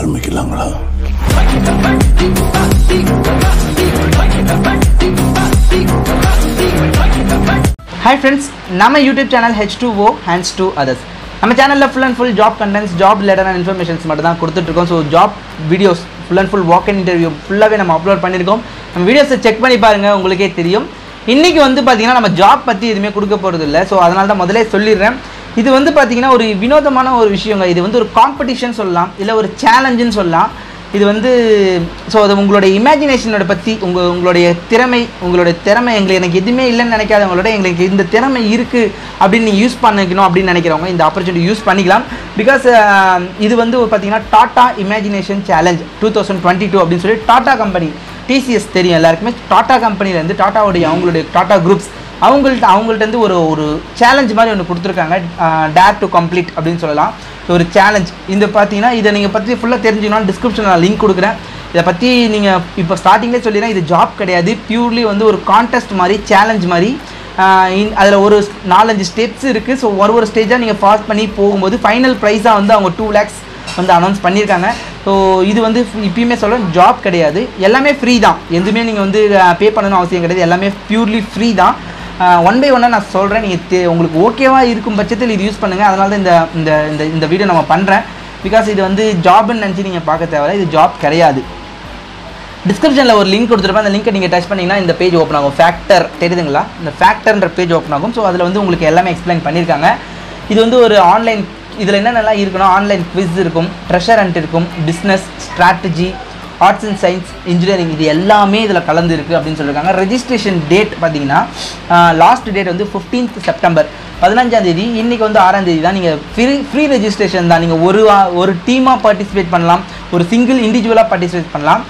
ஆரம்பிக்கலாங்களா hi friends நம்ம YouTube channel H two O hands to others நம்ம சேனலில் full and full job contents job ரிலேட்டடான informations மட்டும் தான் கொடுத்துட்ருக்கோம் so job videos full and full walk and interview ஃபுல்லாகவே நம்ம அப்லோட் பண்ணியிருக்கோம் நம்ம வீடியோஸை செக் பண்ணி பாருங்கள் உங்களுக்கே தெரியும் இன்றைக்கி வந்து பார்த்தீங்கன்னா நம்ம ஜாப் பற்றி எதுவுமே கொடுக்க போகிறது இல்லை ஸோ அதனால தான் முதலே சொல்லிடுறேன் இது வந்து பார்த்தீங்கன்னா ஒரு வினோதமான ஒரு விஷயங்க இது வந்து ஒரு காம்படிஷன் சொல்லலாம் இல்லை ஒரு சேலஞ்சுன்னு சொல்லலாம் இது வந்து ஸோ அது உங்களுடைய இமேஜினேஷனோட பற்றி உங்கள் உங்களுடைய திறமை உங்களுடைய திறமை எங்களுக்கு எனக்கு எதுவுமே இல்லைன்னு நினைக்காதவங்களோட எங்களுக்கு இந்த திறமை இருக்குது அப்படின்னு நீங்கள் யூஸ் பண்ணிக்கணும் அப்படின்னு நினைக்கிறவங்க இந்த ஆப்பர்ச்சுனிட்டி யூஸ் பண்ணிக்கலாம் பிகாஸ் இது வந்து பார்த்தீங்கன்னா Tata imagination challenge two thousand twenty two அப்படின்னு சொல்லி டாடா கம்பெனி டிசிஎஸ் தெரியும் எல்லாருக்குமே டாடா கம்பெனிலேருந்து டாட்டாவுடைய அவங்களுடைய டாடா குரூப்ஸ் அவங்கள்ட்ட அவங்கள்ட்ட இருந்து ஒரு ஒரு சேலஞ்ச் மாதிரி ஒன்று கொடுத்துருக்காங்க டேர் டு கம்ப்ளீட் அப்படின்னு சொல்லலாம் ஸோ ஒரு சேலஞ்ச் இந்த பார்த்தீங்கன்னா இதை நீங்கள் பற்றி ஃபுல்லாக தெரிஞ்சுக்கணும் டிஸ்கிரிப்ஷனில் நான் லிங்க் கொடுக்குறேன் இதை பற்றி நீங்கள் இப்போ ஸ்டார்டிங்லேயே சொல்லிடுறேன் இது ஜாப் கிடையாது பியூர்லி வந்து ஒரு கான்டெஸ்ட் மாதிரி சேலஞ்ச் மாதிரி அதில் ஒரு நாலஞ்சு ஸ்டெப்ஸ் இருக்குது ஸோ ஒரு ஒரு ஸ்டேஜாக நீங்கள் பாஸ் பண்ணி போகும்போது ஃபைனல் ப்ரைஸாக வந்து அவங்க டூ லேக்ஸ் வந்து அனௌன்ஸ் பண்ணியிருக்காங்க ஸோ இது வந்து இப்பயுமே சொல்கிறேன் ஜாப் கிடையாது எல்லாமே ஃப்ரீ தான் எதுவுமே நீங்கள் வந்து பே பண்ணணும் அவசியம் கிடையாது எல்லாமே பியூர்லி ஃப்ரீ தான் ஒன் பை ஒன்னாக நான் சொல்கிறேன் நீங்கள் தே உங்களுக்கு ஓகேவாக இருக்கும் பட்சத்தில் இது யூஸ் பண்ணுங்கள் அதனால தான் இந்த இந்த இந்த இந்த வீடியோ நம்ம பண்ணுறேன் பிகாஸ் இது வந்து ஜாப்னு நினச்சி நீங்கள் பார்க்க தேவையில்ல இது ஜாப் கிடையாது டிஸ்கிரிப்ஷனில் ஒரு லிங்க் கொடுத்துருப்பேன் அந்த லிங்க்கை நீங்கள் டச் பண்ணிங்கன்னா இந்த பேஜ் ஓப்பன் ஆகும் ஃபேக்டர் தெரியுதுங்களா இந்த ஃபேக்டர்ன்ற பேஜ் ஓப்பன் ஆகும் ஸோ அதில் வந்து உங்களுக்கு எல்லாமே எக்ஸ்பிளைன் பண்ணியிருக்காங்க இது வந்து ஒரு ஆன்லைன் இதில் என்னென்னலாம் இருக்குன்னா ஆன்லைன் குவிஸ் இருக்கும் ட்ரெஷர் அண்ட் இருக்கும் business strategy arts and science engineering இது எல்லாமே இதில் கலந்து இருக்குது அப்படின்னு சொல்லியிருக்காங்க ரெஜிஸ்ட்ரேஷன் டேட் பார்த்தீங்கன்னா லாஸ்ட் டேட் வந்து ஃபிஃப்டீன்த் செப்டம்பர் பதினஞ்சாம் தேதி இன்றைக்கி வந்து ஆறாம் தேதி தான் நீங்கள் ஃப்ரீ ஃப்ரீ ரெஜிஸ்ட்ரேஷன் தான் நீங்கள் ஒரு ஒரு டீமாக பார்ட்டிசிபேட் பண்ணலாம் ஒரு சிங்கிள் இண்டிவிஜுவலாக பார்ட்டிசிபேட் பண்ணலாம்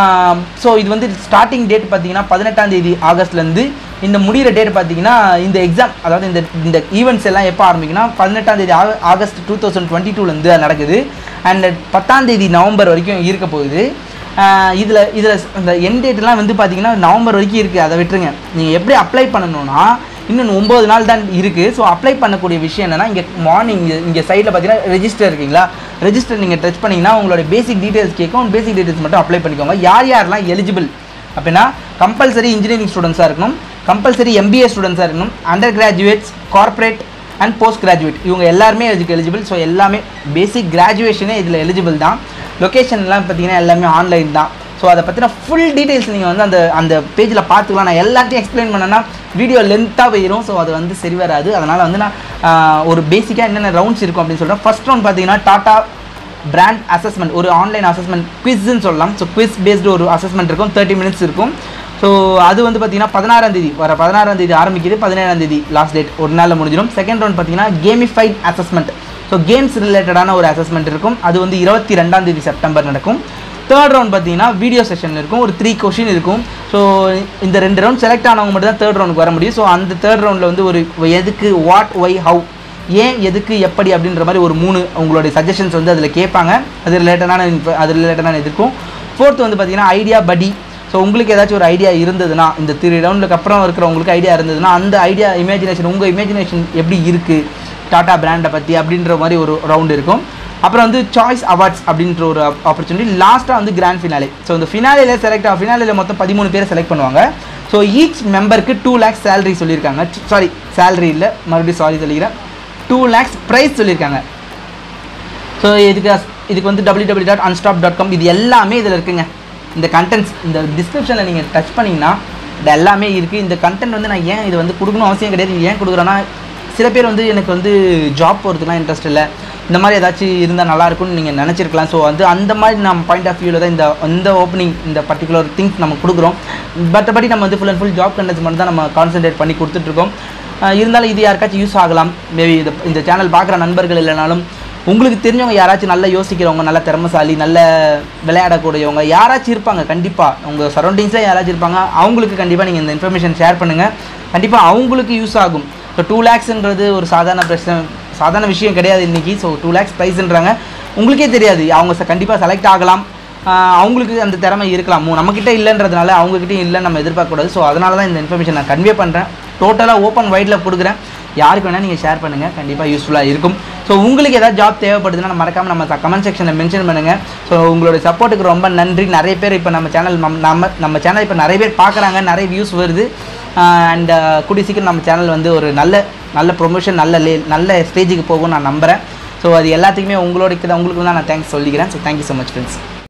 ஸோ இது வந்து ஸ்டார்டிங் டேட் பார்த்தீங்கன்னா பதினெட்டாம் தேதி ஆகஸ்ட்லேருந்து இந்த முடிகிற டேட் பார்த்தீங்கன்னா இந்த எக்ஸாம் அதாவது இந்த இந்த ஈவெண்ட்ஸ் எல்லாம் எப்போ ஆரம்பிக்குன்னா பதினெட்டாம் தேதி ஆக ஆகஸ்ட் டூ தௌசண்ட் டுவெண்ட்டி டூலேருந்து நடக்குது அண்ட் பத்தாம் தேதி நவம்பர் வரைக்கும் இருக்க போகுது இதில் இதில் இந்த என் டேட்லாம் வந்து பார்த்தீங்கன்னா நவம்பர் வரைக்கும் இருக்குது அதை விட்டுருங்க நீங்கள் எப்படி அப்ளை பண்ணணும்னா இன்னும் ஒம்பது நாள் தான் இருக்குது ஸோ அப்ளை பண்ணக்கூடிய விஷயம் என்னென்னா இங்கே மார்னிங் இங்கே சைடில் பார்த்தீங்கன்னா ரெஜிஸ்டர் இருக்கீங்களா ரெஜிஸ்டர் நீங்கள் டச் பண்ணிங்கன்னா உங்களோட பேசிக் டீட்டெயில்ஸ் கேட்கும் பேசிக் டீட்டெயில்ஸ் மட்டும் அப்ளை பண்ணிக்கோங்க யார் யாரெல்லாம் எலிஜிபிள் அப்படின்னா கம்பல்சரி இன்ஜினியரிங் ஸ்டூடெண்ட்ஸாக இருக்கணும் கம்பல்சரி எம்பிஏ ஸ்டூடெண்ட்ஸாக இருக்கணும் undergraduates corporate and postgraduate இவங்க எல்லாருமே இதுக்கு எலிஜிபிள் ஸோ எல்லாமே பேசிக் கிராஜுவேஷனே இதில் எலிஜிபிள் தான் லொக்கேஷன்லாம் பார்த்தீங்கன்னா எல்லாமே ஆன்லைன் தான் ஸோ அதை பற்றின ஃபுல் டீட்டெயில்ஸ் நீங்கள் வந்து அந்த அந்த பேஜில் பார்த்துக்கலாம் நான் எல்லாத்தையும் எக்ஸ்பிளைன் பண்ணேன்னா வீடியோ லென்த்தாக போயிடும் ஸோ அது வந்து சரி வராது அதனால் வந்து நான் ஒரு பேசிக்காக என்னென்ன ரவுண்ட்ஸ் இருக்கும் அப்படின்னு சொல்கிறேன் ஃபஸ்ட் ரவுண்ட் பார்த்தீங்கன்னா டாட்டா பிராண்ட் அசஸ்மெண்ட் ஒரு ஆன்லைன் அசஸ்மெண்ட் குவிஸ்ன்னு சொல்லலாம் ஸோ குவிஸ் பேஸ்டு ஒரு அசஸ்மெண்ட் இருக்கும் தேர்ட்டி மினிட்ஸ் இருக்கும் ஸோ அது வந்து பார்த்தீங்கன்னா பதினாறாம் தேதி வர பதினாறாம் தேதி ஆரம்பிக்குது பதினேழாம் தேதி லாஸ்ட் டேட் ஒரு நாளில் முடிஞ்சிடும் செகண்ட் ரவுண்ட் பார்த்தீங்கன்னா கேமிஃபைட் அசஸ்மெண்ட் ஸோ கேம்ஸ் ரிலேட்டடான ஒரு அசஸ்மெண்ட் இருக்கும் அது வந்து இருபத்தி ரெண்டாம் தேதி செப்டம்பர் நடக்கும் தேர்ட் ரவுண்ட் பார்த்தீங்கன்னா வீடியோ செஷன் இருக்கும் ஒரு த்ரீ கொஷின் இருக்கும் ஸோ இந்த ரெண்டு ரவுண்ட் செலக்ட் ஆனவங்க மட்டும் தான் தேர்ட் ரவுண்டுக்கு வர முடியும் ஸோ அந்த தேர்ட் ரவுண்டில் வந்து ஒரு எதுக்கு வாட் ஒய் ஹவு ஏன் எதுக்கு எப்படி அப்படின்ற மாதிரி ஒரு மூணு உங்களுடைய சஜஷன்ஸ் வந்து அதில் கேட்பாங்க அது ரிலேட்டடான அது ரிலேட்டடான இது இருக்கும் ஃபோர்த் வந்து பார்த்தீங்கன்னா ஐடியா படி ஸோ உங்களுக்கு ஏதாச்சும் ஒரு ஐடியா இருந்ததுன்னா இந்த த்ரீ ரவுண்டுக்கு அப்புறம் இருக்கிறவங்களுக்கு ஐடியா இருந்ததுன்னா அந்த ஐடியா இமேஜினேஷன் உங்கள் இமேஜினேஷன் எப்படி இருக்குது டாடா பிராண்டை பற்றி அப்படின்ற மாதிரி ஒரு ரவுண்டு இருக்கும் அப்புறம் வந்து சாய்ஸ் அவார்ட்ஸ் அப்படின்ற ஒரு ஆப்பர்ச்சுனிட்டி லாஸ்ட்டாக வந்து கிராண்ட் ஃபினாலே ஸோ இந்த ஃபினாலியில் செலக்ட் ஆகும் ஃபினாலியில் மொத்தம் பதிமூணு பேர் செலக்ட் பண்ணுவாங்க ஸோ ஈச் மெம்பருக்கு டூ லேக்ஸ் சேலரி சொல்லியிருக்காங்க சாரி சேலரி இல்லை மறுபடியும் சாரி சொல்லிக்கிறேன் டூ லேக்ஸ் ப்ரைஸ் சொல்லியிருக்காங்க ஸோ இதுக்கு இதுக்கு வந்து W W dot Unstop dot com இது எல்லாமே இதில் இருக்குங்க இந்த கண்டென்ட்ஸ் இந்த டிஸ்கிரிப்ஷனில் நீங்கள் டச் பண்ணிங்கன்னா இது எல்லாமே இருக்குது இந்த கண்டென்ட் வந்து நான் ஏன் இது வந்து கொடுக்கணும் அவசியம் கிடையாது ஏன் கொடுக்குறேன்னா சில பேர் வந்து எனக்கு வந்து ஜாப் போகிறதுக்குலாம் இன்ட்ரெஸ்ட் இல்லை இந்த மாதிரி ஏதாச்சும் இருந்தால் நல்லாயிருக்கும்னு நீங்கள் நினச்சிருக்கலாம் ஸோ வந்து அந்த மாதிரி நம்ம பாயிண்ட் ஆஃப் வியூவில் தான் இந்த இந்த ஓப்பனிங் இந்த பர்டிகுலர் திங்ஸ் நம்ம கொடுக்குறோம் மற்றபடி நம்ம வந்து full and full job contents மட்டும் தான் நம்ம கான்சென்ட்ரேட் பண்ணி கொடுத்துட்ருக்கோம் இருந்தாலும் இது யாருக்காச்சும் யூஸ் ஆகலாம் மேபி இந்த இந்த சேனல் பார்க்குற நண்பர்கள் இல்லைனாலும் உங்களுக்கு தெரிஞ்சவங்க யாராச்சும் நல்லா யோசிக்கிறவங்க நல்ல திறமசாலி நல்ல விளையாடக்கூடியவங்க யாராச்சும் இருப்பாங்க கண்டிப்பாக உங்கள் சரௌண்டிங்ஸில் யாராச்சும் இருப்பாங்க அவங்களுக்கு கண்டிப்பாக நீங்கள் இந்த இன்ஃபர்மேஷன் ஷேர் பண்ணுங்கள் கண்டிப்பாக அவங்களுக்கு யூஸ் ஆகும் ஸோ டூ லேக்ஸுன்றது ஒரு சாதாரண பிரச்சனை சாதாரண விஷயம் கிடையாது இன்றைக்கி ஸோ டூ லேக்ஸ் ப்ரைஸ்ன்றாங்க உங்களுக்கே தெரியாது அவங்க கண்டிப்பாக செலக்ட் ஆகலாம் அவங்களுக்கு அந்த திறமை இருக்கலாம் நம்மக்கிட்ட இல்லைன்றதுனால அவங்கக்கிட்டையும் இல்லைன்னு நம்ம எதிர்பார்க்கக்கூடாது ஸோ அதனால தான் இந்த இன்ஃபர்மேஷன் நான் கன்வே பண்ணுறேன் டோட்டலாக ஓப்பன் வைடில் கொடுக்குறேன் யாருக்கு வேணால் நீங்கள் ஷேர் பண்ணுங்கள் கண்டிப்பாக யூஸ்ஃபுல்லாக இருக்கும் ஸோ உங்களுக்கு ஏதாவது ஜாப் தேவைப்படுதுன்னா மறக்காமல் நம்ம கமெண்ட் செக்ஷனில் மென்ஷன் பண்ணுங்கள் ஸோ உங்களோட சப்போர்ட்டுக்கு ரொம்ப நன்றி நிறைய பேர் இப்போ நம்ம சேனல் நம்ம நம்ம சேனல் இப்போ நிறைய பேர் பார்க்குறாங்க நிறைய வியூஸ் வருது அண்ட் கூடிய சீக்கிரம் நம்ம சேனல் வந்து ஒரு நல்ல நல்ல ப்ரொமோஷன் நல்ல லே நல்ல ஸ்டேஜுக்கு போகும் நான் நம்புகிறேன் ஸோ அது எல்லாத்துக்குமே உங்களோட உங்களுக்கு தான் நான் தேங்க்ஸ் சொல்லிக்கிறேன் so thank you so much friends